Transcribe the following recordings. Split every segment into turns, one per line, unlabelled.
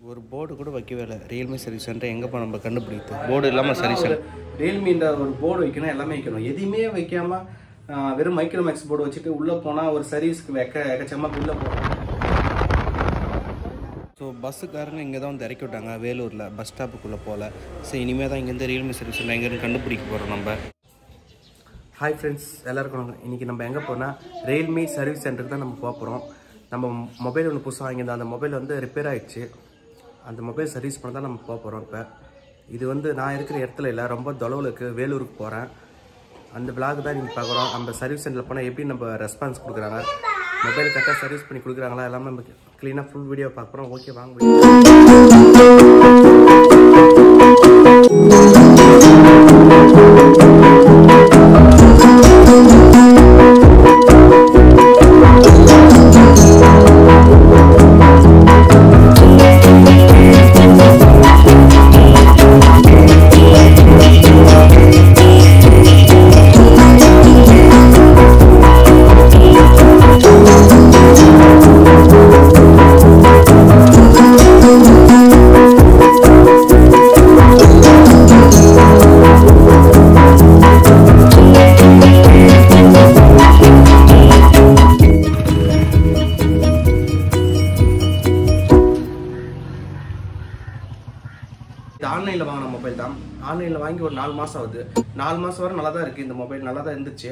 ஒரு போர்டு கூட வைக்கவே இல்லை ரியல்மி சர்வீஸ் சென்டர் எங்கேப்பா நம்ம கண்டுபிடித்து போர்டு இல்லாமல் சர்வீஸ்
ஒரு ரியல்மின்ற ஒரு போர்டு வைக்கணும் எல்லாமே வைக்கணும் எதையுமே வைக்காம ஆஹ், வெறும் மைக்ரோமேக்ஸ் போர்டு வச்சுட்டு உள்ளே போனால் ஒரு சர்வீஸ்க்கு வைக்க எக்கச்சமாக உள்ளே போகிறோம்
ஸோ பஸ்ஸுக்காரங்க இங்கே தான் வந்து இறக்கி விட்டாங்க வேலூரில் பஸ் ஸ்டாப்புக்குள்ளே போகல ஸோ இனிமேல் தான் இங்கேருந்து ரியல்மி சர்வீஸ் சென்டர் எங்கேருந்து கண்டுபிடிக்க போகிறோம் நம்ம ஹாய் ஃப்ரெண்ட்ஸ் எல்லாருக்கும் வணக்கம். இன்னைக்கு நம்ம எங்கே போனால் ரியல்மி சர்வீஸ் சென்டருக்கு தான் நம்ம போக போகிறோம் நம்ம மொபைல் ஒன்று புதுசாக வாங்கியிருந்தோம் அந்த மொபைல் வந்து ரிப்பேர் ஆயிடுச்சு அந்த மொபைல் சர்வீஸ் பண்ண தான் நம்ம போக போகிறோம் இப்போ இது வந்து நான் இருக்கிற இடத்துல இல்லை ரொம்ப தொலைவில் இருக்குது வேலூருக்கு போகிறேன் அந்த விளாக் தான் நீங்கள் பார்க்குறோம் நம்ம சர்வீஸ் சென்டரில் போனால் எப்படி நம்ம ரெஸ்பான்ஸ் கொடுக்குறாங்க மொபைல் கரெக்டாக சர்வீஸ் பண்ணி கொடுக்குறாங்களா எல்லாமே நம்ம க்ளீனாக ஃபுல் வீடியோ பார்க்குறோம் ஓகே வாங்க video. இது ஆன்லைனில் வாங்கின மொபைல் தான் ஆன்லைனில் வாங்கி ஒரு நாலு மாதம் ஆகுது நாலு மாதம் வரை நல்லா தான் இருக்குது இந்த மொபைல் நல்லா தான் இருந்துச்சு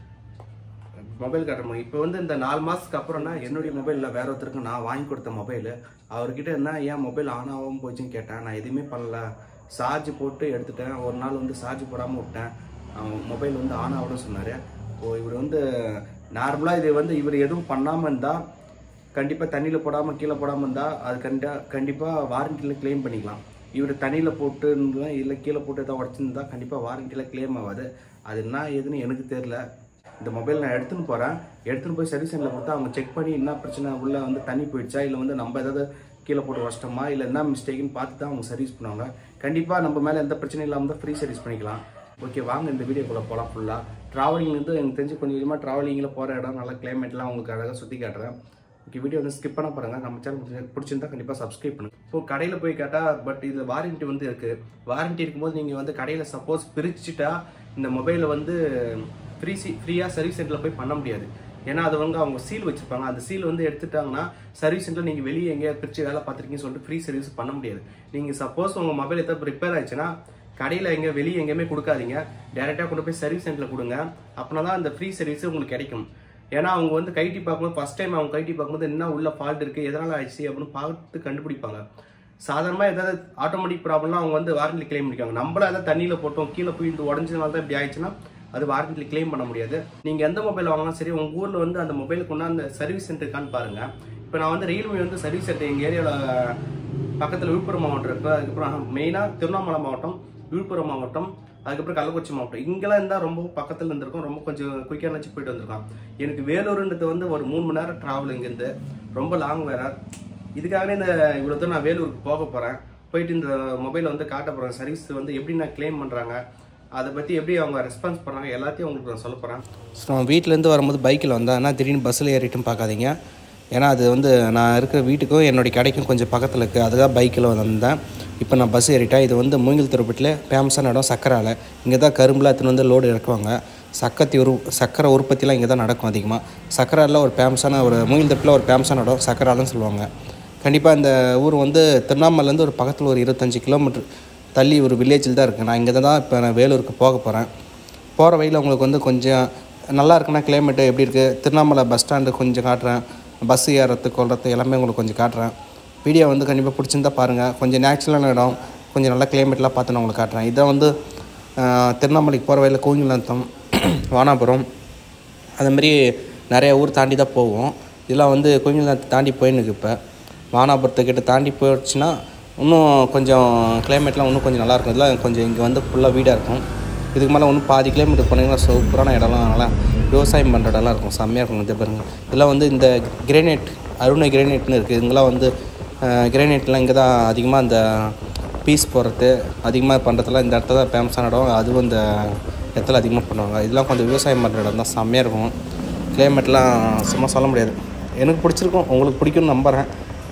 மொபைல் காட்டுறோம் இப்போ வந்து இந்த நாலு மாதத்துக்கு அப்புறம்னா என்னுடைய மொபைலில் வேற ஒருத்தருக்கு நான் வாங்கி கொடுத்த மொபைல் அவர்கிட்ட என்ன ஏன் மொபைல் ஆன் ஆகாமல் போச்சுன்னு கேட்டேன் நான் எதுவுமே பண்ணல சார்ஜ் போட்டு எடுத்துட்டேன் ஒரு நாள் வந்து சார்ஜ் போடாமல் விட்டேன் அவன் மொபைல் வந்து ஆன் ஆகணும்னு சொன்னார் ஓ இவர் வந்து நார்மலாக இது வந்து இவர் எதுவும் பண்ணாமல் இருந்தால் கண்டிப்பாக தண்ணியில் போடாமல் கீழே போடாமல் இருந்தால் அது கண்டா கண்டிப்பாக வாரண்டியில் க்ளைம் பண்ணிக்கலாம் இவர் தண்ணியில் போட்டு இருந்தா இல்லை கீழே போட்டு ஏதாவது உடச்சிருந்தா கண்டிப்பாக வாரண்டியில் க்ளைம் ஆகாது அது என்ன ஏதுன்னு எனக்கு தெரியல இந்த மொபைல் நான் எடுத்துன்னு போகிறேன் எடுத்துன்னு போய் சர்வீஸ் சென்டரில் கொடுத்தா அவங்க செக் பண்ணி என்ன பிரச்சனை உள்ள வந்து தண்ணி போயிடுச்சா இல்லை வந்து நம்ம ஏதாவது கீழே போட்டு வச்சிட்டோமா இல்லை என்ன மிஸ்டேக்குன்னு பார்த்து தான் அவங்க சர்வீஸ் பண்ணுவாங்க கண்டிப்பாக நம்ம மேலே எந்த பிரச்சனையும் இல்லாமல் தான் ஃப்ரீ சர்வீஸ் பண்ணிக்கலாம் ஓகே வாங்க இந்த வீடியோக்குள்ளே போகலாம் ஃபுல்லாக ட்ராவலிங் வந்து எனக்கு தெரிஞ்சு கொஞ்சம் கொஞ்சமாக ட்ராவலிங்கில் போகிற இடம் நல்லா கிளைமேட்லாம் உங்களுக்கு அழகாக சுற்றி காட்டுறேன் ஓகே வீடியோ வந்து ஸ்கிப் பண்ண பாருங்க நம்ம சேனல் பிடிச்சிருந்தா கண்டிப்பாக சப்ஸ்கிரைப் பண்ணுங்க ஸோ கடையில் போய் கேட்டால் பட் இது வாரண்டி வந்து இருக்குது வாரண்டி இருக்கும்போது நீங்கள் வந்து கடையில் சப்போஸ் பிரிச்சுட்டா இந்த மொபைலை வந்து ஃப்ரீ சி ஃப்ரீயாக சர்வீஸ் சென்டரில் போய் பண்ண முடியாது ஏன்னா அது வந்து அவங்க சீல் வச்சிருப்பாங்க அந்த சீல் வந்து எடுத்துட்டாங்கன்னா சர்வீஸ் சென்டர் நீங்கள் வெளியே எங்கேயாவது பிரிச்சு வேலை பார்த்துருக்கீங்கன்னு சொல்லிட்டு ஃப்ரீ சர்வீஸ் பண்ண முடியாது நீங்கள் சப்போஸ் உங்கள் மொபைல் எதாவது ரிப்பேர் ஆயிடுச்சுன்னா கடையில் எங்கே வெளியே எங்கேயுமே கொடுக்காதீங்க டேரெக்டாக கொண்டு போய் சர்வீஸ் சென்டரில் கொடுங்க அப்படின்னா தான் அந்த ஃப்ரீ சர்வீஸ் உங்களுக்கு கிடைக்கும் ஏன்னா அவங்க வந்து கைட்டி பார்க்கும்போது ஃபர்ஸ்ட் டைம் அவங்க கைட்டி பார்க்கும்போது என்ன உள்ள ஃபால்ட் இருக்கு எதனால ஆயிடுச்சு அப்படின்னு பார்த்து கண்டுபிடிப்பாங்க சாதாரணமாக ஏதாவது ஆட்டோமேட்டிக் ப்ராப்ளம்லாம் அவங்க வந்து வாரண்டி கிளைம் பண்ணிக்காங்க நம்மள ஏதாவது தண்ணியில் போட்டோம் கீழே போய் இந்த உடஞ்சதுனால தான் இப்படி ஆயிடுச்சுன்னா அது வாரண்டி கிளைம் பண்ண முடியாது நீங்கள் எந்த மொபைல் வாங்கினாலும் சரி உங்கள் ஊரில் வந்து அந்த மொபைலுக்கு அந்த சர்வீஸ் சென்டர் இருக்கான்னு பாருங்க இப்போ நான் வந்து ரியல்மி வந்து சர்வீஸ் சென்டர் எங்கள் ஏரியாவில் பக்கத்தில் விழுப்புரம் மாவட்டம் இருக்கு அதுக்கப்புறம் மெயினாக திருவண்ணாமலை மாவட்டம் விழுப்புரம் மாவட்டம் அதுக்கப்புறம் கள்ளக்குறிச்சி மாவட்டம் இங்கெல்லாம் இருந்தால் ரொம்ப பக்கத்தில் இருந்திருக்கும் ரொம்ப கொஞ்சம் குயிக்காக நினச்சி போயிட்டு வந்திருக்கான் எனக்கு வேலூர்ன்றது வந்து ஒரு மூணு மணி நேரம் ட்ராவல் இங்கேருந்து ரொம்ப லாங் வேற இதுக்காகவே இந்த இவ்வளோ தூரம் நான் வேலூருக்கு போக போகிறேன் போயிட்டு இந்த மொபைலை வந்து காட்ட போகிறேன் சர்வீஸ் வந்து எப்படி நான் க்ளைம் பண்ணுறாங்க அதை பற்றி எப்படி அவங்க ரெஸ்பான்ஸ் பண்ணுறாங்க எல்லாத்தையும் உங்களுக்கு நான் சொல்ல போகிறேன் ஸோ நான் வீட்டிலேருந்து வரும்போது பைக்கில் வந்தேன் திடீர்னு பஸ்ஸில் ஏறிட்டும் பார்க்காதீங்க ஏன்னா அது வந்து நான் இருக்கிற வீட்டுக்கும் என்னுடைய கடைக்கும் கொஞ்சம் பக்கத்தில் இருக்குது அதுக்காக பைக்கில் வந்தேன் இப்போ நான் பஸ் ஏறிட்டேன் இது வந்து மூங்கில் திருப்பட்டில் ஃபேமஸான இடம் சக்கரை ஆலை இங்கே தான் கரும்புலாம் எடுத்துன்னு வந்து லோடு இறக்குவாங்க சக்கத்தி உரு சக்கரை உற்பத்திலாம் இங்கே தான் நடக்கும் அதிகமாக சக்கரை ஆலையில் ஒரு ஃபேமஸான ஒரு மூங்கில் திருப்பில் ஒரு ஃபேமஸான இடம் சக்கரை ஆலைன்னு சொல்லுவாங்க கண்டிப்பாக இந்த ஊர் வந்து திருவண்ணாமலேருந்து ஒரு பக்கத்தில் ஒரு இருபத்தஞ்சி கிலோமீட்டர் தள்ளி ஒரு வில்லேஜில் தான் இருக்குது நான் இங்கே தான் இப்போ நான் வேலூருக்கு போக போகிறேன் போகிற வழியில் உங்களுக்கு வந்து கொஞ்சம் நல்லா இருக்குன்னா கிளைமேட்டு எப்படி இருக்குது திருவண்ணாமலை பஸ் ஸ்டாண்டு கொஞ்சம் காட்டுறேன் பஸ் ஏறது கொள்றது எல்லாமே உங்களுக்கு கொஞ்சம் காட்டுறேன் வீடியோ வந்து கண்டிப்பாக பிடிச்சிருந்தா பாருங்கள் கொஞ்சம் நேச்சுரலான இடம் கொஞ்சம் நல்லா கிளைமேட்லாம் பார்த்து நான் உங்களுக்கு காட்டுறேன் இதான் வந்து ஆஹ், திருவண்ணாமலைக்கு போகிற வழியில் கோவிலந்தம் வானாபுரம் அதுமாரி நிறைய ஊர் தாண்டி தான் போவோம் இதெல்லாம் வந்து கோவிலந்தத்தை தாண்டி போயின்னு இப்போ வானாபுரத்துக்கிட்ட தாண்டி போயிடுச்சுன்னா இன்னும் கொஞ்சம் கிளைமேட்லாம் இன்னும் கொஞ்சம் நல்லாயிருக்கும் இதெல்லாம் கொஞ்சம் இங்கே வந்து ஃபுல்லாக வீடாக இருக்கும் இதுக்கு மேலே இன்னும் பாதி கிலோமீட்டர் போனீங்கன்னா சூப்பரான இடம்லாம் நல்லா விவசாயம் பண்ணுற இடம்லாம் இருக்கும் செம்மையாக இருக்கும் இது பாருங்க இதெல்லாம் வந்து இந்த கிரேனைட் அருணை கிரேனைட்னு இருக்குது இதுங்கெல்லாம் வந்து கிரேனைட்லாம் இங்கே தான் அதிகமாக இந்த பீஸ் போடுறது அதிகமாக பண்ணுறதுலாம் இந்த இடத்துல தான் ஃபேமஸான இடம் அதுவும் இந்த இடத்துல அதிகமாக பண்ணுவாங்க இதெல்லாம் கொஞ்சம் விவசாயம் பண்ணுற இடம் தான் செம்மையாக இருக்கும் கிளைமேட்லாம் சும்மா சொல்ல முடியாது எனக்கு பிடிச்சிருக்கும் உங்களுக்கு பிடிக்கும்னு நம்புகிறேன்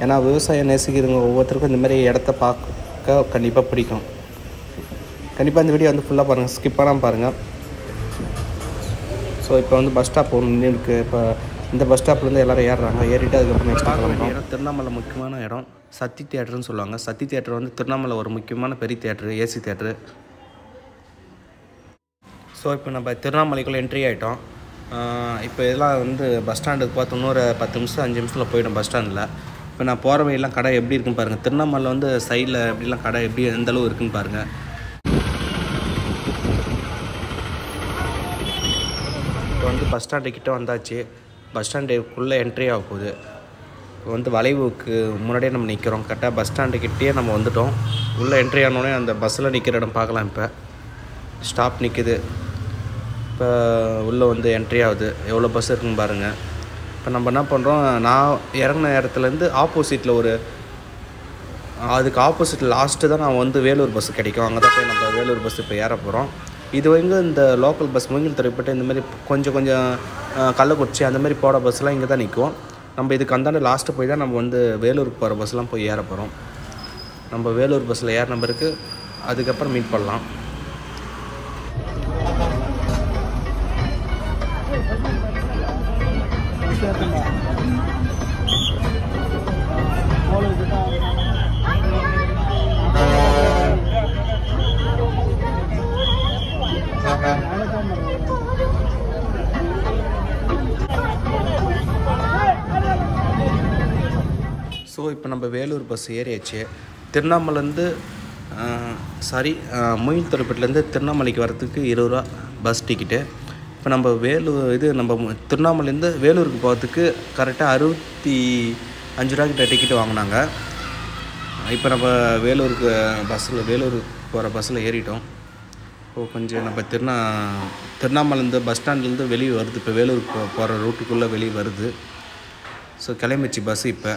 ஏன்னா விவசாயம் நேசிக்கிறவங்க ஒவ்வொருத்தருக்கும் இந்த மாதிரி இடத்த பார்க்க கண்டிப்பாக பிடிக்கும் கண்டிப்பாக இந்த வீடியோ வந்து ஃபுல்லாக பாருங்கள் ஸ்கிப் பண்ணாமல் பாருங்கள் ஸோ இப்போ வந்து பஸ் ஸ்டாப் ஒன்று இருக்குது இப்போ இந்த பஸ் ஸ்டாப்லேருந்து எல்லோரும் ஏறுறாங்க ஏறிட்டு அதுக்கப்புறம் நெக்ஸ்ட் பார்க்க இடம் திருவண்ணாமலை முக்கியமான இடம் சத்தி தியேட்டர்னு சொல்லுவாங்க சத்தி தியேட்டர் வந்து திருவண்ணாமலை ஒரு முக்கியமான பெரிய தியேட்டர் ஏசி தியேட்டரு ஸோ இப்போ நம்ம திருவண்ணாமலைக்குள்ளே என்ட்ரி ஆகிட்டோம் இப்போ இதெல்லாம் வந்து பஸ் ஸ்டாண்டுக்கு பார்த்து இன்னொரு பத்து நிமிஷம் அஞ்சு நிமிஷத்தில் போயிடும் பஸ் ஸ்டாண்டில் இப்போ நான் போகிற வழியெல்லாம் கடை எப்படி இருக்குன்னு பாருங்கள் திருவண்ணாமலை வந்து சைடில் எப்படிலாம் கடை எப்படி எந்த அளவு இருக்குன்னு பாருங்கள் இப்போ வந்து பஸ் ஸ்டாண்டு கிட்ட வந்தாச்சு பஸ் ஸ்டாண்டுக்குள்ளே என்ட்ரி ஆக போகுது இப்போ வந்து வளைவுக்கு முன்னாடியே நம்ம நிற்கிறோம் கரெக்டாக பஸ் ஸ்டாண்டு கிட்டேயே நம்ம வந்துட்டோம் உள்ளே என்ட்ரி ஆனோடனே அந்த பஸ்ஸில் நிற்கிற இடம் பார்க்கலாம் இப்போ ஸ்டாப் நிற்குது இப்போ உள்ளே வந்து என்ட்ரி ஆகுது எவ்வளோ பஸ் இருக்குன்னு பாருங்கள் இப்போ நம்ம என்ன பண்ணுறோம் நான் இறங்கின இடத்துலேருந்து ஆப்போசிட்டில் ஒரு அதுக்கு ஆப்போசிட் லாஸ்ட்டு தான் நான் வந்து வேலூர் பஸ் கிடைக்கும் அங்கே தான் போய் நம்ம வேலூர் பஸ் இப்போ ஏற போகிறோம் இது வந்து இந்த லோக்கல் பஸ் மூங்கில் துறைப்பட்டு இந்த மாதிரி கொஞ்சம் கொஞ்சம் அஹ், கள்ளக்குறிச்சி அந்த மாதிரி போகிற பஸ்லாம் இங்கே தான் நிற்கும் நம்ம இதுக்கு அந்தாண்ட லாஸ்ட்டு போய் தான் நம்ம வந்து வேலூருக்கு போகிற பஸ்லாம் போய் ஏற போகிறோம் நம்ம வேலூர் பஸ்ஸில் ஏற நம்பருக்கு அதுக்கப்புறம் மீட் பண்ணலாம் ஸோ இப்போ நம்ம வேலூர் பஸ் ஏறியாச்சு திருவண்ணாமலேருந்து சாரி மொயில் தொலைப்பட்டிலேருந்து திருவண்ணாமலைக்கு வரதுக்கு இருபது ரூபா பஸ் டிக்கெட்டு இப்போ நம்ம வேலூர் இது நம்ம மு- திருவண்ணாமலைலேருந்து வேலூருக்கு போகிறதுக்கு கரெக்டாக அறுபத்தி அஞ்சு ரூபா கிட்ட டிக்கெட் வாங்கினாங்க இப்போ நம்ம வேலூருக்கு பஸ்ஸில் வேலூர் போகிற பஸ்ஸில் ஏறிட்டோம் இப்போ கொஞ்சம் நம்ம திருநா திருவண்ணாமலேருந்து பஸ் ஸ்டாண்ட்லேருந்து வெளியே வருது இப்போ வேலூருக்கு போ போகிற ரூட்டுக்குள்ளே வெளியே வருது ஸோ கிளம்பிச்சு பஸ் இப்போ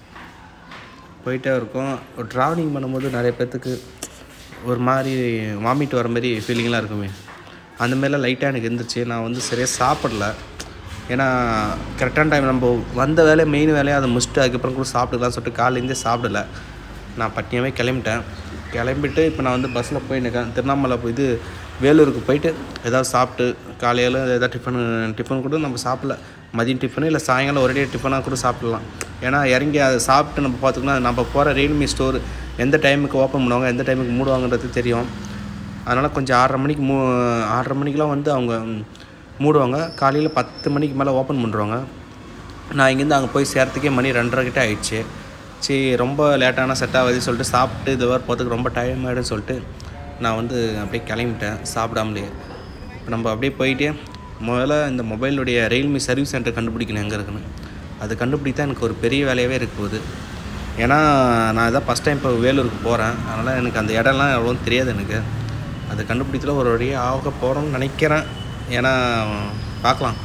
போயிட்டே இருக்கோம் ட்ராவலிங் பண்ணும்போது நிறைய பேர்த்துக்கு ஒரு மாதிரி வாமிட் வர மாதிரி ஃபீலிங்லாம் இருக்குமே அந்த மாதிரிலாம் லைட்டாக எனக்கு இருந்துச்சு நான் வந்து சரியாக சாப்பிடல ஏன்னா கரெக்டான டைம் நம்ம வந்த வேலையை மெயின் வேலையை அதை முடிச்சுட்டு அதுக்கப்புறம் கூட சாப்பிட்டுக்கலாம்னு சொல்லிட்டு காலையிலேருந்தே சாப்பிடல நான் பட்டினியாகவே கிளம்பிட்டேன் கிளம்பிட்டு இப்போ நான் வந்து பஸ்ஸில் போய் நிற்கேன் திருவண்ணாமலை போய் இது வேலூருக்கு போயிட்டு ஏதாவது சாப்பிட்டு காலையில் ஏதாவது டிஃபன் டிஃபன் கூட நம்ம சாப்பிடல மதியம் டிஃபனு இல்லை சாயங்காலம் ஒரே டிஃபனாக கூட சாப்பிடலாம் ஏன்னா இறங்கி அதை சாப்பிட்டு நம்ம பார்த்துக்கணும் நம்ம போகிற ரியல்மி ஸ்டோர் எந்த டைமுக்கு ஓப்பன் பண்ணுவாங்க எந்த டைமுக்கு மூடுவாங்கன்றது தெரியும் அதனால் கொஞ்சம் ஆறரை மணிக்கு மூ ஆறரை மணிக்கெலாம் வந்து அவங்க ம், மூடுவாங்க காலையில் பத்து மணிக்கு மேலே ஓப்பன் பண்ணுறாங்க நான் இங்கேருந்து அங்கே போய் சேர்த்துக்கே மணி ரெண்டரை கிட்ட ஆயிடுச்சு சரி ரொம்ப லேட்டான செட் ஆகுது சொல்லிட்டு சாப்பிட்டு இது வர போகிறதுக்கு ரொம்ப டைம் ஆகிடுன்னு சொல்லிட்டு நான் வந்து அப்படியே கிளம்பிட்டேன் சாப்பிடாமலே இப்போ நம்ம அப்படியே போயிட்டு முதல்ல இந்த மொபைலுடைய ரியல்மி சர்வீஸ் சென்டர் கண்டுபிடிக்கணும் எங்கே இருக்குன்னு அது கண்டுபிடித்தா எனக்கு ஒரு பெரிய வேலையாகவே இருக்க போகுது ஏன்னா நான் இதான் ஃபஸ்ட் டைம் இப்போ வேலூருக்கு போகிறேன் அதனால் எனக்கு அந்த இடம்லாம் எவ்வளோ தெரியாது எனக்கு அது கண்டுபிடித்துல ஒரு வழியாக ஆக போகிறோம்னு நினைக்கிறேன் ஏன்னா பார்க்கலாம்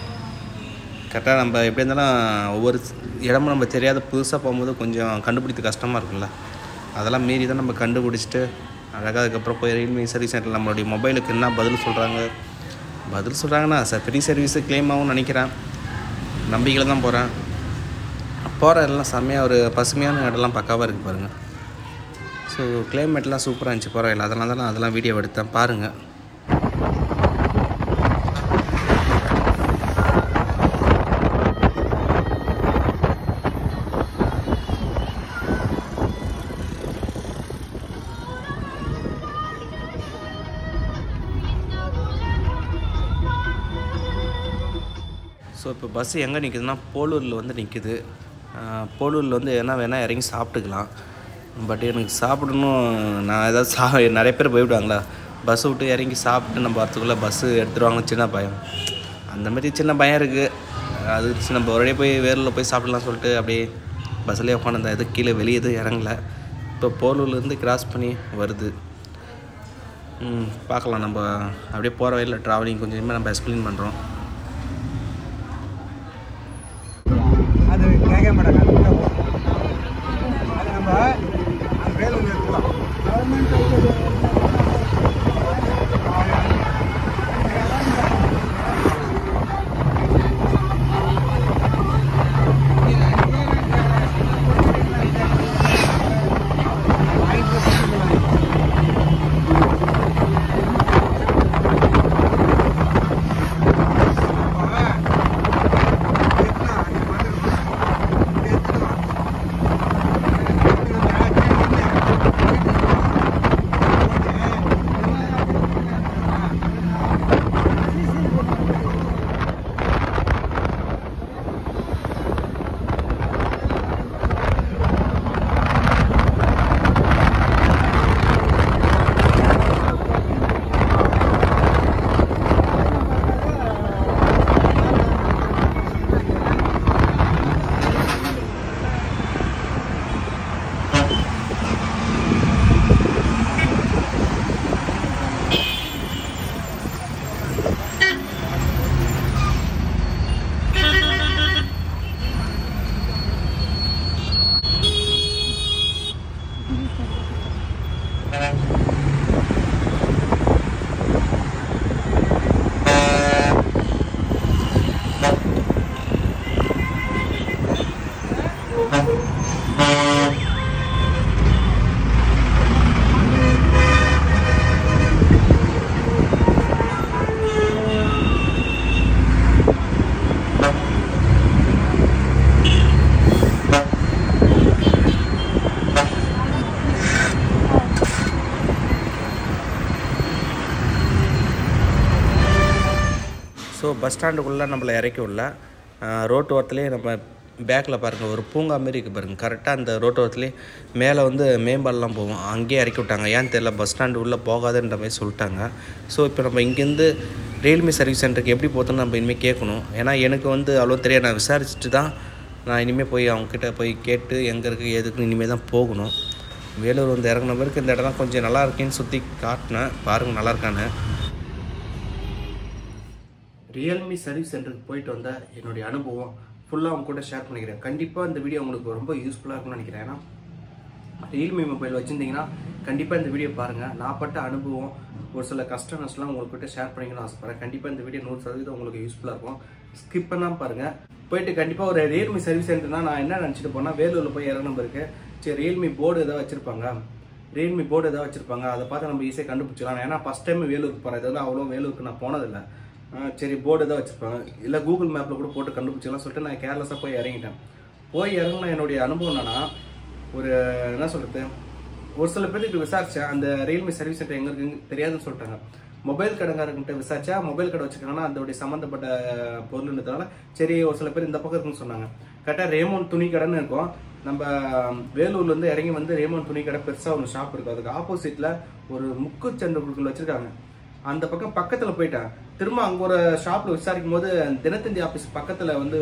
கரெக்டாக நம்ம எப்படி இருந்தாலும் ஒவ்வொரு இடமும் நம்ம தெரியாத புதுசாக போகும்போது கொஞ்சம் கண்டுபிடித்து கஷ்டமாக இருக்கும்ல அதெல்லாம் மீறி தான் நம்ம கண்டுபிடிச்சிட்டு அழகாக அதுக்கப்புறம் போய் ரியல்மி சர்வீஸ் சென்டரில் நம்மளுடைய மொபைலுக்கு என்ன பதில் சொல்கிறாங்க பதில் சொல்கிறாங்கன்னா சார் ஃப்ரீ சர்வீஸு க்ளைம் ஆகும்னு நினைக்கிறேன் நம்பிக்கையில் தான் போகிறேன் போகிற எல்லாம் செம்மையாக ஒரு பசுமையான இடம்லாம் பக்காவாக இருக்குது பாருங்கள் ஸோ கிளைமேட்லாம் சூப்பராக இருந்துச்சு பரவாயில்ல அதெல்லாம் தான் நான் அதெல்லாம் வீடியோ எடுத்தேன் பாருங்கள் ஸோ இப்போ பஸ்ஸு எங்கே நிற்குதுன்னா போலூரில் வந்து நிற்குது போலூரில் வந்து என்ன வேணால் இறங்கி சாப்பிட்டுக்கலாம் பட் எனக்கு சாப்பிடணும் நான் ஏதாவது சா நிறைய பேர் போய்விடுவாங்களா பஸ் விட்டு இறங்கி சாப்பிட்டு நம்ம வரத்துக்குள்ளே பஸ்ஸு எடுத்துருவாங்கன்னு சின்ன பயம் அந்த மாதிரி சின்ன பயம் இருக்குது அது சின்ன நம்ம ஒரே போய் வேலூரில் போய் சாப்பிடலாம் சொல்லிட்டு அப்படியே பஸ்ஸிலே உட்காந்துருந்தேன் எதுவும் கீழே வெளியே எதுவும் இறங்கல இப்போ போலூர்லேருந்து கிராஸ் பண்ணி வருது ம், பார்க்கலாம் நம்ம அப்படியே போகிற வழியில் ட்ராவலிங் கொஞ்சமாக நம்ம எக்ஸ்பிளைன் பண்ணுறோம்
அது கேட்க மாட்டாங்க அது உள்ள போகும். அது நம்ம அது வேலூர் எடுத்துக்கலாம்
ஸோ பஸ் ஸ்டாண்டுக்குள்ளே நம்மளை இறக்கி விடல ரோட்டு ஓரத்துலேயே நம்ம பேக்கில் பாருங்கள் ஒரு பூங்கா மாரி இருக்குது பாருங்கள் கரெக்டாக அந்த ரோட்டு ஓரத்துலேயே மேலே வந்து மேம்பாலெலாம் போவோம் அங்கேயே இறக்கி விட்டாங்க ஏன்னு தெரியல பஸ் ஸ்டாண்டு உள்ளே போகாதுன்ற மாதிரி சொல்லிட்டாங்க ஸோ இப்போ நம்ம இங்கேருந்து ரியல்மி சர்வீஸ் சென்டருக்கு எப்படி போகிறதுன்னு நம்ம இனிமேல் கேட்கணும் ஏன்னா எனக்கு வந்து அவ்வளோ தெரியாது நான் விசாரிச்சுட்டு தான் நான் இனிமேல் போய் அவங்கக்கிட்ட போய் கேட்டு எங்கே இருக்குது எதுக்கு இனிமேல் தான் போகணும் வேலூர் வந்து இறங்கின பிறகு இந்த இடம்லாம் கொஞ்சம் நல்லா இருக்கேன்னு சுற்றி காட்டினேன் பாருங்கள் நல்லா இருக்கான்னு ரியல்மி சர்வீஸ் சென்டருக்கு போயிட்டு வந்த என்னுடைய அனுபவம் ஃபுல்லாக அவங்க கூட ஷேர் பண்ணிக்கிறேன் கண்டிப்பாக இந்த வீடியோ உங்களுக்கு ரொம்ப யூஸ்ஃபுல்லாக இருக்கும்னு நினைக்கிறேன் ஏன்னா ரியல்மி மொபைல் வச்சுருந்தீங்கன்னா கண்டிப்பாக இந்த வீடியோ பாருங்கள் நான் பட்ட அனுபவம் ஒரு சில கஸ்டமர்ஸ்லாம் உங்கள்கிட்ட ஷேர் பண்ணிக்கணும்னு ஆசைப்பட்றேன் கண்டிப்பாக இந்த வீடியோ நூறு சதவீதம் உங்களுக்கு யூஸ்ஃபுல்லாக இருக்கும் ஸ்கிப் பண்ணாமல் பாருங்கள் போயிட்டு கண்டிப்பாக ஒரு ரியல்மி சர்வீஸ் சென்டர்னா நான் என்ன நினச்சிட்டு போனால் வேலூரில் போய் இறங்க நம்பருக்கு சரி ரியல்மி போர்டு ஏதாவது வச்சுருப்பாங்க ரியல்மி போர்டு ஏதாவது வச்சுருப்பாங்க அதை பார்த்து நம்ம ஈஸியாக கண்டுபிடிச்சிக்கலாம் ஏன்னா ஃபஸ்ட் டைம் வேலூருக்கு போகிறேன் இது வந்து அவ்வளோ வேலூருக்கு நான் போனதில்லை ஆ, சரி போர்டு தான் வச்சுருப்பாங்க இல்லை கூகுள் மேப்பில் கூட போட்டு கண்டுபிடிச்சிக்கலாம் சொல்லிட்டு நான் கேர்லெஸ்ஸாக போய் இறங்கிட்டேன் போய் இறங்கின என்னுடைய அனுபவம் என்னன்னா ஒரு என்ன சொல்கிறது ஒரு சில பேருக்கு விசாரிச்சேன் அந்த ரியல்மி சர்வீஸ் சென்டர் எங்க இருக்குன்னு தெரியாதுன்னு சொல்லிட்டாங்க மொபைல் கடைக்காரங்கிட்ட விசாரிச்சா மொபைல் கடை வச்சுருக்காங்கன்னா அதோடைய சம்மந்தப்பட்ட பொருள்ன்றதுனால சரி ஒரு சில பேர் இந்த பக்கம் இருக்குன்னு சொன்னாங்க கரெக்டாக ரேமோன் துணி கடைன்னு இருக்கும் நம்ம வேலூர்ல இருந்து இறங்கி வந்து ரேமோன் துணி கடை பெருசாக ஒரு ஷாப் இருக்கும் அதுக்கு ஆப்போசிட்ல ஒரு முக்கு சந்தை குழுக்கள் வச்சிருக்காங்க அந்த பக்கம் பக்கத்துல போயிட்டேன் திரும்ப அங்க ஒரு ஷாப்ல விசாரிக்கும் போது தினத்தந்தி ஆபீஸ் பக்கத்துல வந்து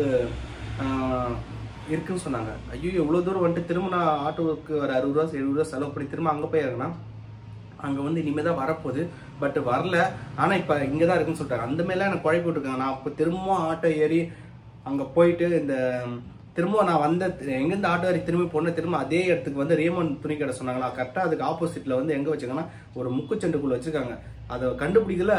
ஆஹ், இருக்குன்னு சொன்னாங்க ஐயோ இவ்வளவு தூரம் வந்துட்டு திரும்ப நான் ஆட்டோவுக்கு ஒரு அறுபது ரூபா எழுபது ரூபா செலவு பண்ணி திரும்ப அங்க போய் இறங்கினா அங்க வந்து இனிமே தான் வரப்போகுது பட் வரல ஆனா இப்ப இங்க தான் இருக்குன்னு சொல்லிட்டாங்க அந்த மாதிரிலாம் எனக்கு குழப்பி விட்டுருக்காங்க நான் அப்ப திரும்பவும் ஆட்டோ ஏறி அங்க போயிட்டு இந்த திரும்ப நான் வந்த எங்கேருந்து ஆட்டோ ஏறி திரும்பி போனேன் திரும்ப அதே இடத்துக்கு வந்து ரேமன் துணி கடை சொன்னாங்களா கரெக்டாக அதுக்கு ஆப்போசிட்ல வந்து எங்க வச்சிருக்காங்கன்னா ஒரு முக்குச்சண்டுக்குள்ள வச்சிருக்காங்க அதை கண்டுபிடிக்கல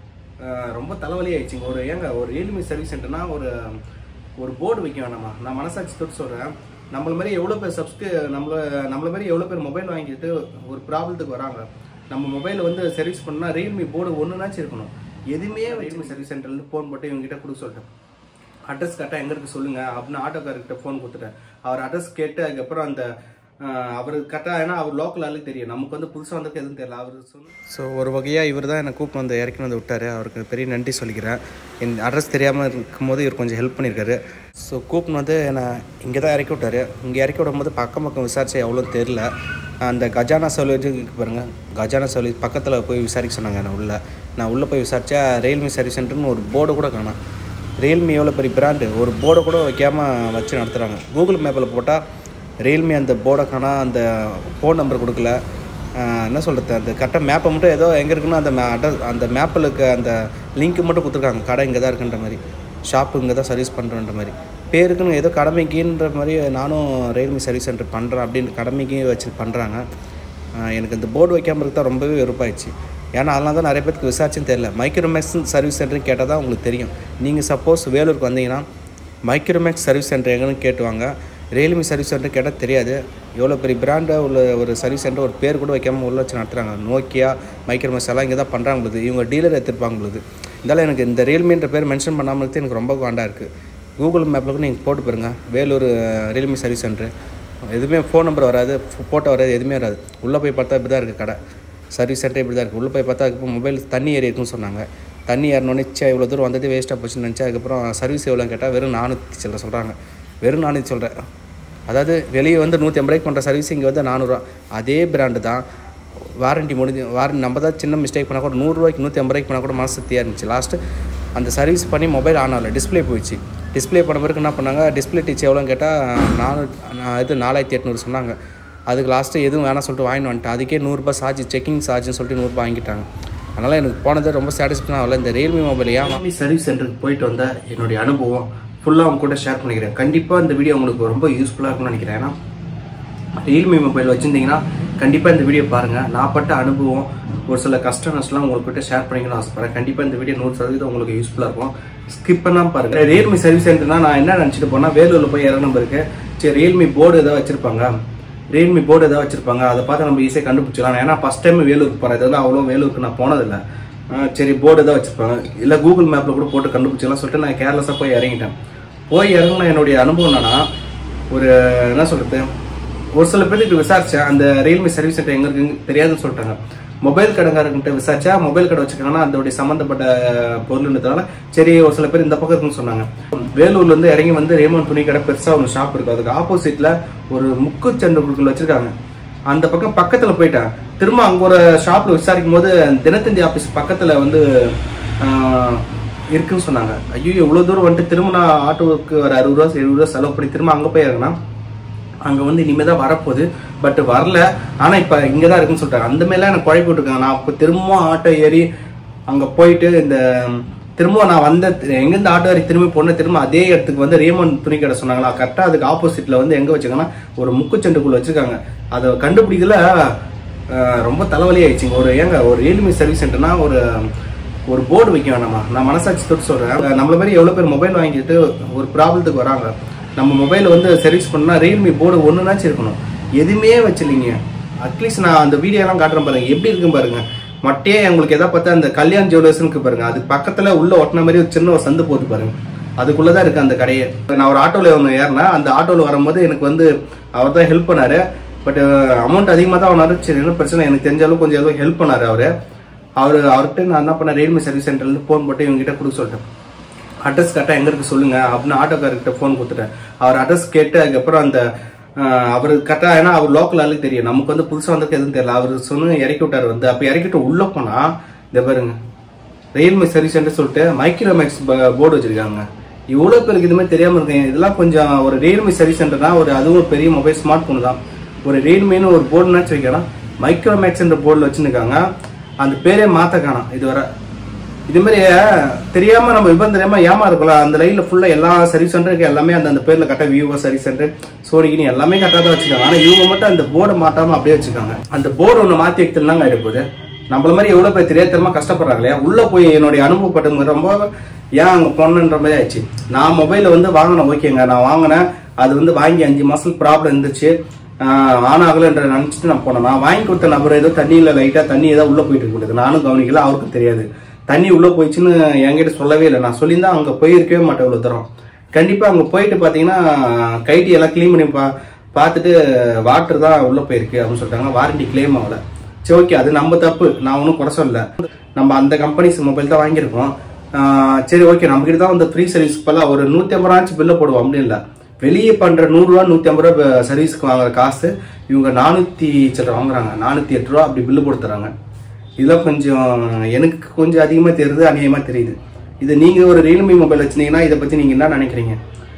அஹ், ரொம்ப தலைவலி ஆயிடுச்சுங்க ஒரு ஏங்க ஒரு ரியல்மி சர்வீஸ் சென்டர்னா ஒரு ஒரு போர்டு வைக்க வேணாமா நான் மனசாட்சி தொட்டு சொல்றேன் நம்மள மாதிரி எவ்வளோ பேர் சப்ஸ்கிரி நம்மள நம்மள மாதிரி எவ்வளோ பேர் மொபைல் வாங்கிட்டு ஒரு ப்ராப்ளத்துக்கு வராங்க நம்ம மொபைலை வந்து சர்வீஸ் பண்ணா ரியல்மி போர்டு ஒன்றுனாச்சும் இருக்கணும் எதுவுமே ரியல்மி சர்வீஸ் சென்டர்லேருந்து ஃபோன் போட்டு இவங்க கிட்ட கொடுக்க சொல்லிட்டேன் அட்ரஸ் கரெக்டாக எங்கே இருக்கு சொல்லுங்க அப்படின்னு ஆட்டோக்காரர்கிட்ட ஃபோன் கொடுத்துட்டேன் அவர் அட்ரஸ் கேட்டு அதுக்கப்புறம் அந்த ஆஹ், அவர் கரெக்டாக ஏன்னா அவர் லோக்கல் ஆளுக்கு தெரியும் நமக்கு வந்து புதுசாக வந்ததுக்கு எதுவும் தெரியல அவர் சொல்லு ஸோ ஒரு வகையாக இவர் தான் என்னை கூப்பிட்டு வந்து இறக்கி வந்து விட்டார் அவருக்கு பெரிய நன்றி சொல்லிக்கிறேன் என் அட்ரஸ் தெரியாமல் இருக்கும்போது இவர் கொஞ்சம் ஹெல்ப் பண்ணியிருக்காரு ஸோ கூப்பிட்டு வந்து என்னை இங்கே தான் இறக்கி விட்டாரு இங்கே இறக்கி விடும்போது பக்கம் பக்கம் விசாரிச்சு எவ்வளோ தெரில அந்த கஜானா சர்வீஸ் பாருங்க கஜானா சர்வீஸ் பக்கத்தில் போய் விசாரிக்க சொன்னாங்க நான் உள்ள நான் உள்ளே போய் விசாரிச்சா ரியல்மி சர்வீஸ் சென்டர்னு ஒரு போர்டு கூட காணோம் ரியல்மி எவ்வளோ பெரிய பிராண்டு ஒரு போர்டை கூட வைக்காமல் வச்சு நடத்துகிறாங்க கூகுள் மேப்பில் போட்டால் ரியல்மி அந்த போர்டை காணா அந்த ஃபோன் நம்பர் கொடுக்கல ஆஹ் என்ன சொல்கிறது அந்த கரெக்டாக மேப்பை மட்டும் ஏதோ எங்கே இருக்குன்னு அந்த அட்ரஸ் அந்த மேப்பில் இருக்க அந்த லிங்க் மட்டும் கொடுத்துருக்காங்க கடை இங்கே தான் இருக்குன்ற மாதிரி ஷாப்பு இங்கே தான் சர்வீஸ் பண்ணுறன்ற மாதிரி பேருக்குன்னு ஏதோ கடமைக்குன்ற மாதிரி நானும் ரியல்மி சர்வீஸ் சென்டர் பண்ணுறேன் அப்படின்னு கடமைக்கு வச்சு பண்ணுறாங்க எனக்கு இந்த போர்டு வைக்காமல் இருந்தால் ரொம்பவே வெறுப்பாயிடுச்சு ஏன்னா அதனால தான் நிறைய பேருக்கு விசாரிச்சுன்னு தெரியல மைக்ரோமேக்ஸ் சர்வீஸ் சென்டர்னு கேட்டால் தான் உங்களுக்கு தெரியும் நீங்கள் சப்போஸ் வேலூருக்கு வந்தீங்கன்னா மைக்ரோமேக்ஸ் சர்வீஸ் சென்டர் எங்கன்னு கேட்டுவாங்க ரியல்மி சர்வீஸ் சென்டர் கேட்டால் தெரியாது எவ்வளோ பெரிய பிராண்டாக உள்ள ஒரு சர்வீஸ் சென்டர் ஒரு பேர் கூட வைக்காமல் உள்ள வச்சு நடத்துகிறாங்க நோக்கியா மைக்ரோமேக்ஸ் எல்லாம் இங்கே தான் பண்ணுறாங்க பொழுது இவங்க டீலர் எடுத்துருப்பாங்க பொழுது இருந்தாலும் எனக்கு இந்த ரியல்மின்ற பேர் மென்ஷன் பண்ணாமல் இருக்கிறது எனக்கு ரொம்ப காண்டா இருக்குது கூகுள் மேப்பில் கூட நீங்கள் போட்டு பாருங்கள் வேலூர் ரியல்மி சர்வீஸ் சென்டர் எதுவுமே ஃபோன் நம்பர் வராது ஃபோட்டோ வராது எதுவுமே வராது உள்ளே போய் பார்த்தா இப்படி தான் இருக்குது கடை சர்வீஸ் சென்டர் இப்படி தான் இருக்குது உள்ளே போய் பார்த்தா அதுக்கப்புறம் மொபைல் தண்ணி ஏறி இருக்குன்னு சொன்னாங்க தண்ணி ஏறினோடனே சே இவ்வளோ தூரம் வந்தது வேஸ்ட்டாக போச்சுன்னு நினச்சா அதுக்கப்புறம் சர்வீஸ் எவ்வளோன்னு கேட்டால் வெறும் நானூற்றி சில்லற சொல்கிறாங்க வெறும் நானூற்றி சொல்கிறேன் அதாவது வெளியே வந்து நூற்றி ஐம்பது ரூபாய்க்கு பண்ணுற சர்வீஸ் இங்கே வந்து நானூறுரூவா அதே பிராண்டு தான் வாரண்டி முடிஞ்சு வாரண்டி நம்ம தான் சின்ன மிஸ்டேக் பண்ணால் கூட நூறுரூவாய்க்கு நூற்றி ஐம்பது ரூபாய்க்கு பண்ணால் கூட மனசு திருப்தியாக இருந்துச்சு லாஸ்ட்டு அந்த சர்வீஸ் பண்ணி மொபைல் ஆன் ஆகல டிஸ்ப்ளே போயிடுச்சு டிஸ்ப்ளே பண்ண பிறகு என்ன பண்ணாங்க டிஸ்ப்ளே டீச் எவ்வளோன்னு கேட்டால் நானூறு நான் இது நாலாயிரத்தி எட்நூறு சொன்னாங்க அதுக்கு லாஸ்ட்டு எதுவும் வேணாம் சொல்லிட்டு வாங்கிட்டு வந்துட்டேன் அதுக்கே நூறுரூபா சார்ஜ் செக்கிங் சார்ஜ்னு சொல்லிட்டு நூறுரூபா வாங்கிட்டாங்க அதனால் எனக்கு போனது ரொம்ப சாட்டிஸ்ஃபை ஆகல இந்த ரியல்மி மொபைல் ஏன்
ரியல்மி சர்வீஸ் சென்டருக்கு போயிட்டு வந்த என்னுடைய அனுபவம் ஃபுல்லாக அவங்க கூட ஷேர் பண்ணிக்கிறேன் கண்டிப்பாக இந்த வீடியோ உங்களுக்கு ரொம்ப யூஸ்ஃபுல்லாக இருக்கும்னு நினைக்கிறேன் ஏன்னா ரியல்மி மொபைல் வச்சுருந்தீங்கன்னா
கண்டிப்பாக இந்த வீடியோ பாருங்கள் நான் பட்ட அனுபவம் ஒரு சில கஸ்டமர்ஸ்லாம் உங்கள்கிட்ட ஷேர் பண்ணிக்கணும்னு ஆசைப்படுறேன் கண்டிப்பாக இந்த வீடியோ நூறு சதவீதம் உங்களுக்கு யூஸ்ஃபுல்லாக இருக்கும் ஸ்கிப் பண்ணாமல் பாருங்கள் ரியல்மி சர்வீஸ் சென்டர்னா நான் என்ன நினச்சிட்டு போனால் வேலூரில் போய் இறங்க நம்பர் இருக்கு சரி ரியல்மி போர்டு ஏதாவது வச்சிருப்பாங்க ரியல்மி போர்டு ஏதாவது வச்சிருப்பாங்க அதை பார்த்து நம்ம ஈஸியாக கண்டுபிடிச்சிடலாம் ஏன்னா ஃபஸ்ட் டைம் வேலூருக்கு போகிறேன் இது வந்து அவ்வளோ வேலூருக்கு நான் போனதில்லை ஆஹ் சரி போர்டு ஏதாவது வச்சிருப்பாங்க இல்லை கூகுள் மேப்பில் கூட போட்டு கண்டுபிடிச்சிடலாம் சொல்லிட்டு நான் கேர்லெஸ்ஸாக போய் இறங்கிட்டேன் போய் இறங்கின என்னுடைய அனுபவம் என்னன்னா ஒரு என்ன சொல்றது ஒரு சில பேருக்கு விசாரிச்சேன் அந்த ரியல்மி சர்வீஸ் சென்டர் எங்க இருக்குன்னு தெரியாதுன்னு சொல்லிட்டாங்க மொபைல் கடைக்காரங்கிட்ட விசாரிச்சா மொபைல் கடை வச்சிருக்காங்கன்னா அதோடைய சம்மந்தப்பட்ட பொருள்ன்றதுனால சரி ஒரு சில பேர் இந்த பக்கம் இருக்குன்னு சொன்னாங்க வேலூர்ல இருந்து இறங்கி வந்து ரேமன் துணி கடை பெருசா ஒரு ஷாப் இருக்கு அதுக்கு ஆப்போசிட்ல ஒரு முக்கு சண்டை குழுக்கள் வச்சிருக்காங்க அந்த பக்கம் பக்கத்துல போயிட்டேன் திரும்ப அங்க ஒரு ஷாப்ல விசாரிக்கும் போது தினத்தந்தி ஆபீஸ் பக்கத்துல வந்து ஆஹ், இருக்குன்னு சொன்னாங்க ஐயோ இவ்வளவு தூரம் வந்துட்டு திரும்ப நான் ஆட்டோவுக்கு ஒரு அறுபது ரூபா எழுபது ரூபா செலவு பண்ணி திரும்ப அங்க போய் இறங்கினா அங்க வந்து இனிமே தான் வரப்போகுது பட் வரல ஆனா இப்ப இங்க தான் இருக்குன்னு சொல்லிட்டாங்க அந்த மாதிரிலாம் எனக்கு குழப்பி விட்டுருக்காங்க நான் இப்போ திரும்பவும் ஆட்டோ ஏறி அங்க போயிட்டு இந்த திரும்ப நான் வந்த எங்கேருந்து ஆட்டோ ஏறி திரும்பி போனேன் திரும்ப அதே இடத்துக்கு வந்து ரேமன் துணி கடை சொன்னாங்களா கரெக்டாக அதுக்கு ஆப்போசிட்ல வந்து எங்க வச்சிருக்காங்கன்னா ஒரு முக்குச்சண்டுக்குள்ள வச்சிருக்காங்க அதை கண்டுபிடிக்கல அஹ், ரொம்ப தலைவலி ஆயிடுச்சுங்க ஒரு ஏங்க ஒரு ரியல்மி சர்வீஸ் சென்டர்னா ஒரு ஒரு போர்டு வைக்க வேணாமா நான் மனசாட்சி தொட்டு சொல்றேன் நம்மள மாதிரி எவ்வளவு பேர் மொபைல் வாங்கிட்டு ஒரு ப்ராப்ளத்துக்கு வராங்க நம்ம மொபைல் வந்து சர்வீஸ் பண்ணா ரியல்மி போர்டு ஒண்ணுனாச்சும் இருக்கணும் எதுவுமே வச்சிருங்க அட்லீஸ்ட் நான் அந்த வீடியோ எல்லாம் காட்டுறேன் பாருங்க எப்படி இருக்கும் பாருங்க மட்டையே உங்களுக்கு எதை பார்த்தா அந்த கல்யாண் ஜுவல்லர்ஸ் இருக்கு பாருங்க அது பக்கத்துல உள்ள ஒட்டின மாதிரி ஒரு சின்ன ஒரு சந்து போட்டு பாருங்க அதுக்குள்ளதான் இருக்கு அந்த கடையே நான் ஒரு ஆட்டோல ஒன்று ஏறினேன் அந்த ஆட்டோல வரும்போது எனக்கு வந்து அவர் தான் ஹெல்ப் பண்ணாரு பட் அமௌண்ட் அதிகமாக தான் அவனாரு சரி என்ன பிரச்சனை எனக்கு தெரிஞ்ச அளவுக்கு கொஞ்சம் ஏதோ ஹெல்ப் பண்ணாரு அவரு அவர் அவர்கிட்ட நான் என்ன பண்ணேன் ரியல்மி சர்வீஸ் சென்டர்லேருந்து ஃபோன் போட்டு இவங்க கிட்ட கொடுக்க சொல்லிட்டேன் அட்ரஸ் கரெக்டாக எங்க இருக்கு சொல்லுங்க அப்படின்னு ஆட்டோக்காரர்கிட்ட ஃபோன் கொடுத்துட்டேன் அவர் அட்ரஸ் கேட்டு அதுக்கப்புறம் அந்த ஆஹ், அவரு கரெக்டாக ஏன்னா அவர் லோக்கல் ஆளுக்கு தெரியும் நமக்கு வந்து புதுசாக வந்திருக்கு எதுவும் தெரியல அவர் சொன்னு இறக்கி விட்டார் வந்து அப்போ இறக்கிட்டு உள்ள போனா இந்த பாருங்க ரியல்மி சர்வீஸ் சென்டர் சொல்லிட்டு மைக்ரோமேக்ஸ் போர்டு வச்சிருக்காங்க இவ்வளோ பேருக்கு இதுமாதிரி தெரியாம இருக்கீங்க இதெல்லாம் கொஞ்சம் ஒரு ரியல்மி சர்வீஸ் சென்டர்னா ஒரு அதுவும் ஒரு பெரிய மொபைல் ஸ்மார்ட் ஃபோன் தான் ஒரு ரியல்மின்னு ஒரு போர்டுனாச்சு வைக்கலாம் மைக்ரோமேக்ஸ் என்ற போர்டில் வச்சுருக்காங்க அந்த பேரே மாத்த காணோம் இதுவரை இது மாதிரி தெரியாம நம்ம விபரம் தெரியாம ஏமா இருக்கலாம் அந்த லைன்ல ஃபுல்லா எல்லா சர்வீஸ் சென்டருக்கு எல்லாமே அந்த அந்த பேர்ல கரெக்டா வியூவோ சர்வீஸ் சென்டர் சோனிகினி எல்லாமே கரெக்டா தான் வச்சிருக்காங்க ஆனா இவங்க மட்டும் அந்த போர்டை மாட்டாம அப்படியே வச்சிருக்காங்க அந்த போர்டு ஒண்ணு மாத்தி வைக்கலாம் ஆயிட போகுது நம்மள மாதிரி எவ்வளவு பேர் தெரியாதமா கஷ்டப்படுறாங்க இல்லையா உள்ள போய் என்னுடைய அனுபவப்பட்டவங்க ரொம்ப ஏன் அங்க போனன்ற மாதிரி ஆயிடுச்சு நான் மொபைல வந்து வாங்கினேன் ஓகேங்க நான் வாங்கினேன் அது வந்து வாங்கி அஞ்சு மாசம் ப்ராப்ளம் இருந்துச்சு ஆஹ் ஆன் ஆகலன்ற நினைச்சிட்டு நான் போனேன் நான் வாங்கி கொடுத்த நபர் ஏதோ தண்ணியில லைட்டா தண்ணி ஏதோ உள்ள போயிட்டு இருக்குது நானும் கவனிக்கல அவருக்கும் தெரியாது தண்ணி உள்ள போயிடுச்சுன்னு என்கிட்ட சொல்லவே இல்லை நான் சொல்லியிருந்தா அங்க போயிருக்கவே மாட்டேன் இவ்வளவு தூரம் கண்டிப்பா அங்க போயிட்டு பாத்தீங்கன்னா கைட்டி எல்லாம் க்ளீன் பண்ணி பா பார்த்துட்டு வாட்டர் தான் உள்ள போயிருக்கு அப்படின்னு சொல்லிட்டாங்க வாரண்டி கிளைம் ஆகல சரி ஓகே அது நம்ம தப்பு நான் ஒன்றும் குறை சொல்லல நம்ம அந்த கம்பெனிஸ் மொபைல் தான் வாங்கியிருக்கோம் ஆஹ் சரி ஓகே நம்ம கிட்ட தான் வந்து ஃப்ரீ சர்வீஸ் இப்பெல்லாம் ஒரு நூத்தி ஐம்பது ரூபாச்சு பில்ல போடுவோம் அப்படி இல்லை வெளியே பண்ற நூறு ரூபா நூத்தி ஐம்பது ரூபா சர்வீஸ்க்கு வாங்குற காசு இவங்க நானூத்தி சில்லற வாங்குறாங்க நானூத்தி எட்டு ரூபா அப்படி பில்லு போட்டு தராங்க இதெல்லாம் கொஞ்சம் எனக்கு கொஞ்சம் அதிகமா தெரியுது அநியாயமா தெரியுது இது நீங்க ஒரு ரியல்மி மொபைல் வச்சிருந்தீங்கன்னா இதை பத்தி நீங்க என்ன நினைக்கிறீங்க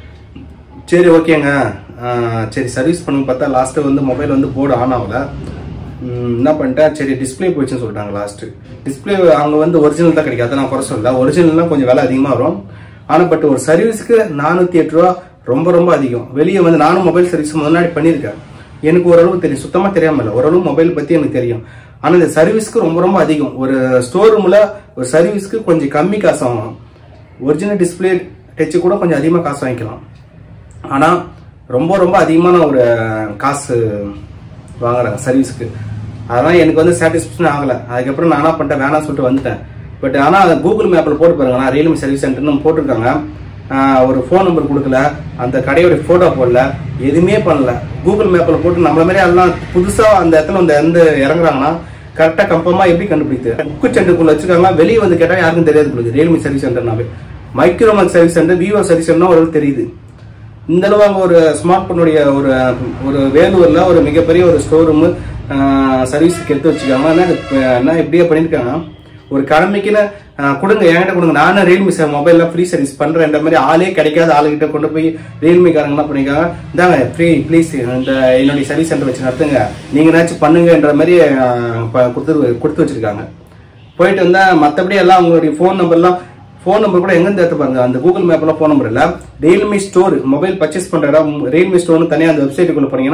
சரி ஓகேங்க ஆஹ் சரி சர்வீஸ் பண்ணுங்க பார்த்தா லாஸ்ட்டு வந்து மொபைல் வந்து போர்டு ஆன் ஆகல ம், என்ன பண்ணிட்டேன் சரி டிஸ்ப்ளே போயிடுச்சுன்னு சொல்லிட்டாங்க லாஸ்ட்டு டிஸ்ப்ளே அவங்க வந்து ஒரிஜினல் தான் கிடைக்காது நான் குறை சொல்லல ஒரிஜினல்னா கொஞ்சம் விலை அதிகமாக வரும் ஆனால் பட் ஒரு சர்வீஸ்க்கு நானூற்றி எட்டு ரூபா ரொம்ப ரொம்ப அதிகம் வெளியே வந்து நானும் மொபைல் சர்வீஸ் முன்னாடி பண்ணியிருக்கேன் எனக்கு ஓரளவு தெரியும் சுத்தமாக தெரியாம இல்லை ஓரளவு மொபைல் பற்றி எனக்கு தெரியும் ஆனால் இந்த சர்வீஸ்க்கு ரொம்ப ரொம்ப அதிகம் ஒரு ஸ்டோர் ரூமில் ஒரு சர்வீஸ்க்கு கொஞ்சம் கம்மி காசு ஆகும் ஒரிஜினல் டிஸ்ப்ளே டச்சு கூட கொஞ்சம் அதிகமாக காசு வாங்கிக்கலாம் ஆனால் ரொம்ப ரொம்ப அதிகமான ஒரு காசு வாங்குறாங்க சர்வீஸ்க்கு அதெல்லாம் எனக்கு வந்து சாட்டிஸ்ஃபேக்ஷன் ஆகலை அதுக்கப்புறம் நான் என்ன பண்ணிட்டேன் வேணாம்னு சொல்லிட்டு வந்துட்டேன் பட் ஆனால் கூகுள் மேப்பில் போட்டு பாருங்க நான் ரியல்மி சர்வீஸ் சென்டர்னு போட்டிருக்காங்க ஆஹ் ஒரு ஃபோன் நம்பர் கொடுக்கல அந்த கடையோட ஃபோட்டோ போடல எதுவுமே பண்ணல கூகுள் மேப்பில் போட்டு நம்மள மாதிரி எல்லாம் புதுசாக அந்த இடத்துல வந்து எந்த இறங்குறாங்கன்னா கரெக்டாக கம்பமா எப்படி கண்டுபிடித்து புக்கு சென்டருக்குள்ள வச்சிருக்காங்களா வெளியே வந்து கேட்டால் யாருக்கும் தெரியாது உங்களுக்கு ரியல்மி சர்வீஸ் சென்டர்னாவே Micromax service centre Vivo service சென்டர்னா ஒரு தெரியுது இந்த அளவு அங்க ஒரு ஸ்மார்ட் போனுடைய ஒரு ஒரு வேலூர்ல ஒரு மிகப்பெரிய ஒரு ஸ்டோர் ரூம் சர்வீஸுக்கு எடுத்து வச்சுக்காங்க ஆனா இது, அஹ், என்ன எப்படியா பண்ணிருக்காங்க ஒரு கடமைக்குன்னு அஹ், கொடுங்க என்கிட்ட கொடுங்க நானும் ரியல்மி மொபைல்ல ஃப்ரீ சர்வீஸ் பண்றேன் இந்த மாதிரி ஆளே கிடைக்காத ஆளுகிட்ட கொண்டு போய் ரியல்மி காரங்க என்ன பண்ணிருக்காங்க இந்தாங்க ஃப்ரீ ப்ளீஸ் இந்த என்னுடைய சர்வீஸ் சென்டர் வச்சு நடத்துங்க நீங்க ஏதாச்சும் பண்ணுங்கன்ற மாதிரி அஹ், ப- கொடுத்து கொடுத்து வச்சிருக்காங்க போயிட்டு வந்தா மத்தபடி எல்லாம் உங்களுடைய ஃபோன் நம்பர்லாம் ஃபோன் நம்பர் கூட எங்க எடுத்து பாருங்க அந்த கூகுள் மேப்ல ஃபோன் நம்பர் இல்ல ரியல்மி ஸ்டோர் மொபைல் பர்ச்சேஸ் பண்ற இடம் ரியல்மி ஸ்டோர்னு தனியா அந்த வெப்சைட்டுக்குள்ள போனீங்கன்னா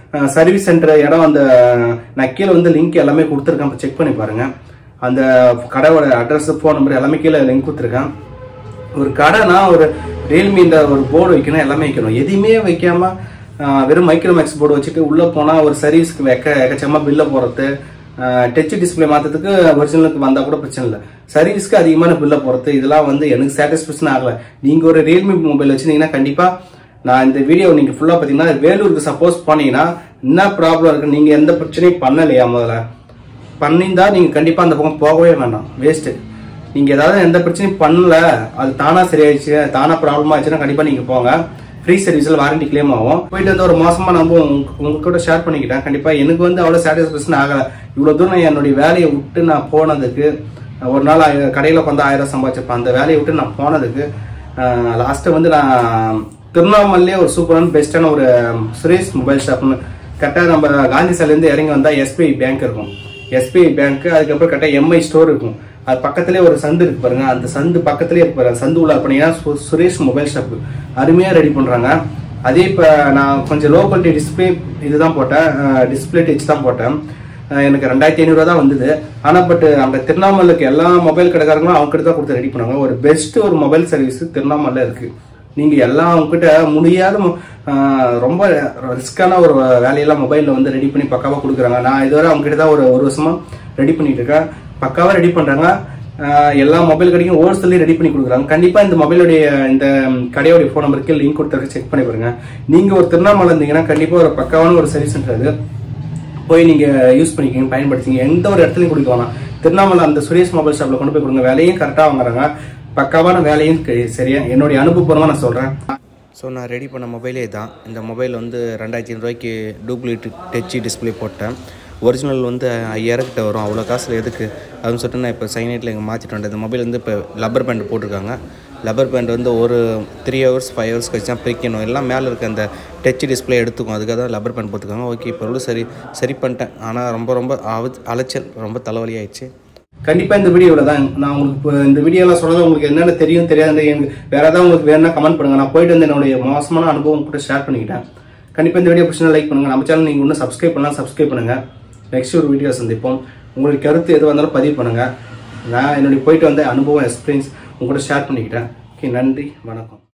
சர்வீஸ் சென்டர் இடம் அந்த நான் கீழே வந்து லிங்க் எல்லாமே கொடுத்துருக்கேன் செக் பண்ணி பாருங்க அந்த கடையோட அட்ரஸ் ஃபோன் நம்பர் எல்லாமே கீழே லிங்க் கொடுத்துருக்கேன் ஒரு கடைனா ஒரு ரியல்மி இந்த ஒரு போர்டு வைக்கணும் எல்லாமே வைக்கணும் எதையுமே வைக்காம ஆஹ், வெறும் மைக்ரோமேக்ஸ் போர்டு வச்சுட்டு உள்ள போனா ஒரு சர்வீஸ்க்கு வைக்க எக்கச்சக்கமா பில்ல போறது டச் டிஸ்பிளே மாத்ததுக்கு ஒரிஜினலுக்கு வந்தா கூட பிரச்சனை இல்லை சர்வீஸ்க்கு அதிகமான பில்ல போறது இதெல்லாம் வந்து எனக்கு சாட்டிஸ்பேக்ஷன் ஆகல நீங்க ஒரு ரியல்மி மொபைல் வச்சிருந்தீங்கன்னா கண்டிப்பா நான் இந்த வீடியோ நீங்க ஃபுல்லா பாத்தீங்கன்னா வேலூருக்கு சப்போஸ் போனீங்கன்னா என்ன ப்ராப்ளம் இருக்கு நீங்க எந்த பிரச்சனையும் பண்ணலையா முதல்ல பண்ணியிருந்தா நீங்க கண்டிப்பா அந்த பக்கம் போகவே வேண்டாம் வேஸ்ட் நீங்க ஏதாவது எந்த பிரச்சனையும் பண்ணல அது தானா சரியாயிடுச்சு தானா ப்ராப்ளம் ஆச்சுன்னா கண்டிப்பா நீங்க போங்க ஃப்ரீ சர்வீஸ்ல வாரண்டி கிளைம் ஆகும் போயிட்டு வந்து ஒரு மோசமான அனுபவம் உங்க- உங்க கூட ஷேர் பண்ணிக்கிட்டேன் கண்டிப்பா எனக்கு வந்து அவ்வளவு சாட்டிஸ்பேக்ஷன் ஆகல இவ்வளவு தூரம் நான் என்னுடைய வேலையை விட்டு நான் போனதுக்கு ஒரு நாள் ஆயிரம் கடையில வந்து ஆயிரம் சம்பாதிச்சிருப்பேன் அந்த வேலையை விட்டு நான் போனதுக்கு லாஸ்ட்டு வந்து நான் திருவண்ணாமலையே ஒரு சூப்பரான பெஸ்டான ஒரு சுரேஷ் மொபைல் ஷாப்னு கரெக்டாக நம்ம காந்தி சாலையிலேருந்து இறங்கி வந்தால் எஸ்பிஐ பேங்க் இருக்கும் எஸ்பிஐ பேங்க் அதுக்கப்புறம் கரெக்டாக எம்ஐ ஸ்டோர் இருக்கும் அது பக்கத்துலேயே ஒரு சந்து இருக்கு பாருங்க அந்த சந்து பக்கத்துலேயே இருக்கு பாருங்க சந்து உள்ள போனீங்கன்னா சு- சுரேஷ் மொபைல் ஷாப் அருமையாக ரெடி பண்ணுறாங்க அதே இப்போ நான் கொஞ்சம் லோ குவாலிட்டி டிஸ்பிளே இதுதான் போட்டேன் டிஸ்பிளே டச் தான் போட்டேன் அஹ் எனக்கு ரெண்டாயிரத்தி ஐநூறுவா தான் வந்தது ஆனால் பட் அங்கே திருவண்ணாமலைக்கு எல்லா மொபைல் கடைக்காரங்களும் அவங்க கிட்ட தான் கொடுத்து ரெடி பண்ணுவாங்க ஒரு பெஸ்ட் ஒரு மொபைல் சர்வீஸ் திருவண்ணாமலை இருக்கு நீங்க எல்லாம் அவங்க கிட்ட முடியாத மொ- ஆஹ் ரொம்ப ரிஸ்கான ஒரு வேலையெல்லாம் மொபைல்ல வந்து ரெடி பண்ணி பக்காவா கொடுக்குறாங்க நான் இதுவரை அவங்க கிட்ட தான் ஒரு ஒரு வருஷமா ரெடி பண்ணிட்டு இருக்கேன் பக்காவா ரெடி பண்றாங்க ஆஹ் எல்லா மொபைல் கடைக்கும் ஹோல்சேல்லையும் ரெடி பண்ணி கொடுக்குறாங்க கண்டிப்பா இந்த மொபைலுடைய இந்த கடையோடைய ஃபோன் நம்பருக்கு லிங்க் கொடுத்துருக்கு செக் பண்ணி பாருங்க நீங்க ஒரு திருவண்ணாமலை இருந்தீங்கன்னா கண்டிப்பா ஒரு பக்காவான ஒரு சர்வீஸ் சென்டர் அது போய் நீங்க யூஸ் பண்ணிக்கங்க பயன்படுத்திங்க எந்த ஒரு இடத்துலையும் கொடுக்க வேணாம் திருவண்ணாமலை அந்த சுரேஷ் மொபைல் ஷாப்ல கொண்டு போய் கொடுங்க வேலையும் கரெக்டா வாங்குறாங்க பக்காவான வேலையும் க- சரியா என்னுடைய அனுபவபூர்வமா நான் சொல்றேன்
ஸோ நான் ரெடி பண்ண மொபைலே தான் இந்த மொபைல் வந்து ரெண்டாயிரத்தி ஐநூறுரூவாய்க்கு டூப்ளிகேட் டச்சு டிஸ்ப்ளே போட்டேன் ஒரிஜினல் வந்து ஐயாயிரம் கிட்ட வரும் அவ்வளோ காசில் எதுக்கு அப்படின்னு சொல்லிட்டு நான் இப்போ சைனைட்டில் இங்கே மாற்றிட்டு வந்துட்டேன் இந்த மொபைல் வந்து இப்போ லப்பர் பேண்ட் போட்டிருக்காங்க லப்பர் பேண்ட் வந்து ஒரு த்ரீ ஹவர்ஸ் ஃபைவ் ஹவர்ஸ் கழிச்சு தான் பிரிக்கணும் எல்லாம் மேலே இருக்க அந்த டச் டிஸ்ப்ளே எடுத்துக்கும் அதுக்காக தான் லப்பர் பேண்ட் போட்டுருக்காங்க ஓகே இப்போ கூட சரி சரி பண்ணிட்டேன் ஆனால் ரொம்ப ரொம்ப அவ- அலைச்சல் ரொம்ப தலைவலி ஆயிடுச்சு
கண்டிப்பா இந்த வீடியோவில் தான் நான் உங்களுக்கு இப்போ இந்த வீடியோலாம் சொல்றது உங்களுக்கு என்னென்ன தெரியும் தெரியாது எனக்கு வேற ஏதாவது உங்களுக்கு வேணும்னா கமெண்ட் பண்ணுங்க நான் போயிட்டு வந்து என்னுடைய மோசமான அனுபவம் கூட ஷேர் பண்ணிக்கிட்டேன் கண்டிப்பா இந்த வீடியோ பிடிச்சா லைக் பண்ணுங்க நம்ம சேனல் நீங்க இன்னும் சப்ஸ்கிரைப் பண்ணலாம் சப்ஸ்கிரைப் பண்ணுங்க நெக்ஸ்ட் ஒரு வீடியோ சந்திப்போம் உங்களுக்கு கருத்து எது வந்தாலும் பதிவு பண்ணுங்க நான் என்னுடைய போயிட்டு வந்த அனுபவம் எக்ஸ்பீரியன்ஸ் உங்க கூட ஷேர் பண்ணிக்கிட்டேன் ஓகே நன்றி வணக்கம்